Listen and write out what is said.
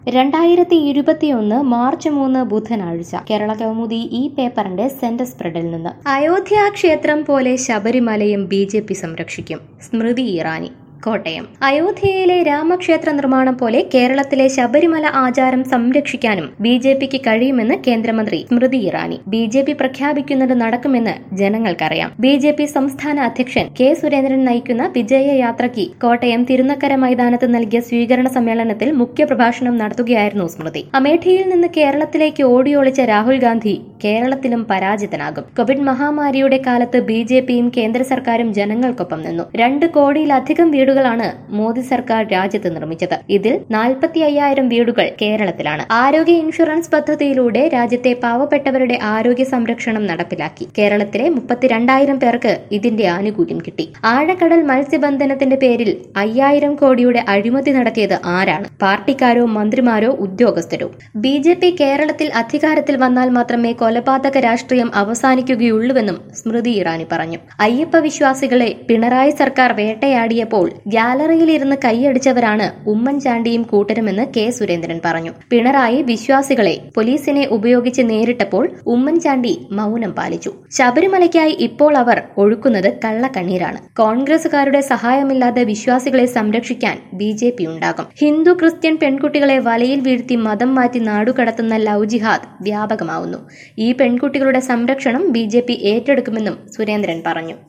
രണ്ടായിരത്തി ഇരുപത്തിയൊന്ന് മാർച്ച് മൂന്ന് ബുധനാഴ്ച കേരള കൗമുദി ഈ പേപ്പറിന്റെ സെന്റർ സ്പ്രെഡിൽ നിന്ന് അയോധ്യ ക്ഷേത്രം പോലെ ശബരിമലയും ബി ജെ പി സംരക്ഷിക്കും സ്മൃതി ഇറാനി കോട്ടയം അയോധ്യയിലെ രാമക്ഷേത്ര നിർമ്മാണം പോലെ കേരളത്തിലെ ശബരിമല ആചാരം സംരക്ഷിക്കാനും ബി ജെ പിക്ക് കഴിയുമെന്ന് കേന്ദ്രമന്ത്രി Smriti Irani B J P പ്രഖ്യാപിക്കുന്നത് നടക്കുമെന്ന് ജനങ്ങൾക്കറിയാം ബി ജെ പി സംസ്ഥാന അധ്യക്ഷൻ കെ സുരേന്ദ്രൻ നയിക്കുന്ന വിജയയാത്രയ്ക്ക് കോട്ടയം തിരുനക്കര മൈതാനത്ത് നൽകിയ സ്വീകരണ സമ്മേളനത്തിൽ മുഖ്യപ്രഭാഷണം നടത്തുകയായിരുന്നു സ്മൃതി അമേഠിയിൽ നിന്ന് കേരളത്തിലേക്ക് ഓടിയൊളിച്ച രാഹുൽ ഗാന്ധി കേരളത്തിലും പരാജിതനാകും കോവിഡ് മഹാമാരിയുടെ കാലത്ത് ബി ജെ പിയും കേന്ദ്ര സർക്കാരും ജനങ്ങൾക്കൊപ്പം നിന്നു രണ്ട് കോടിയിലധികം വീടുകളാണ് മോദി സർക്കാർ രാജ്യത്ത് നിർമ്മിച്ചത് ഇതിൽ നാൽപ്പത്തി അയ്യായിരം വീടുകൾ കേരളത്തിലാണ് ആരോഗ്യ ഇൻഷുറൻസ് പദ്ധതിയിലൂടെ രാജ്യത്തെ പാവപ്പെട്ടവരുടെ ആരോഗ്യ സംരക്ഷണം നടപ്പിലാക്കി കേരളത്തിലെ മുപ്പത്തിരണ്ടായിരം പേർക്ക് ഇതിന്റെ ആനുകൂല്യം കിട്ടി ആഴക്കടൽ മത്സ്യബന്ധനത്തിന്റെ പേരിൽ അയ്യായിരം കോടിയുടെ അഴിമതി നടത്തിയത് ആരാണ് പാർട്ടിക്കാരോ മന്ത്രിമാരോ ഉദ്യോഗസ്ഥരോ ബി ജെ പി കേരളത്തിൽ അധികാരത്തിൽ വന്നാൽ മാത്രമേ കൊലപാതക രാഷ്ട്രീയം അവസാനിക്കുകയുള്ളൂവെന്നും സ്മൃതി ഇറാനി പറഞ്ഞു അയ്യപ്പ വിശ്വാസികളെ പിണറായി സർക്കാർ വേട്ടയാടിയപ്പോൾ ഗ്യാലറിയിലിരുന്ന് കൈയടിച്ചവരാണ് ഉമ്മൻചാണ്ടിയും കൂട്ടരുമെന്ന് കെ സുരേന്ദ്രൻ പറഞ്ഞു പിണറായി വിശ്വാസികളെ പോലീസിനെ ഉപയോഗിച്ച് നേരിട്ടപ്പോൾ ഉമ്മൻചാണ്ടി മൗനം പാലിച്ചു ശബരിമലയ്ക്കായി ഇപ്പോൾ അവർ ഒഴുക്കുന്നത് കള്ളക്കണ്ണീരാണ് കോൺഗ്രസുകാരുടെ സഹായമില്ലാതെ വിശ്വാസികളെ സംരക്ഷിക്കാൻ ബി ജെ പി ഉണ്ടാകും ഹിന്ദു ക്രിസ്ത്യൻ പെൺകുട്ടികളെ വലയിൽ വീഴ്ത്തി മതം മാറ്റി നാടുകടത്തുന്ന ലവ് ജിഹാദ് വ്യാപകമാവുന്നു ഈ പെൺകുട്ടികളുടെ സംരക്ഷണം ബി ഏറ്റെടുക്കുമെന്നും സുരേന്ദ്രൻ പറഞ്ഞു